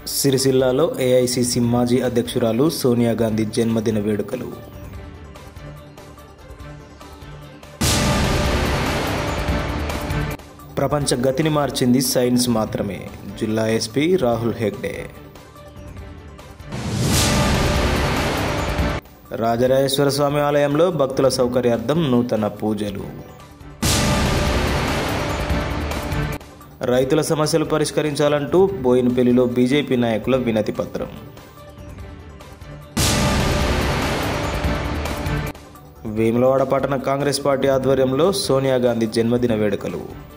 సిరిసిల్లాలో AICC మాజీ అధ్యక్షురాలు సోనియా గాంధీ జన్మదిన వేడుకలు ప్రపంచ గతిని మార్చింది సైన్స్ మాత్రమే జిల్లా ఎస్పీ రాహుల్ హెగ్డే రాజరాజేశ్వర స్వామి ఆలయంలో భక్తుల సౌకర్యార్థం నూతన పూజలు రైతుల సమస్యలు పరిష్కరించాలంటూ బోయినపల్లిలో బీజేపీ నాయకుల వినతి పత్రం వేములవాడ పట్టణ కాంగ్రెస్ పార్టీ ఆధ్వర్యంలో సోనియా గాంధీ జన్మదిన వేడుకలు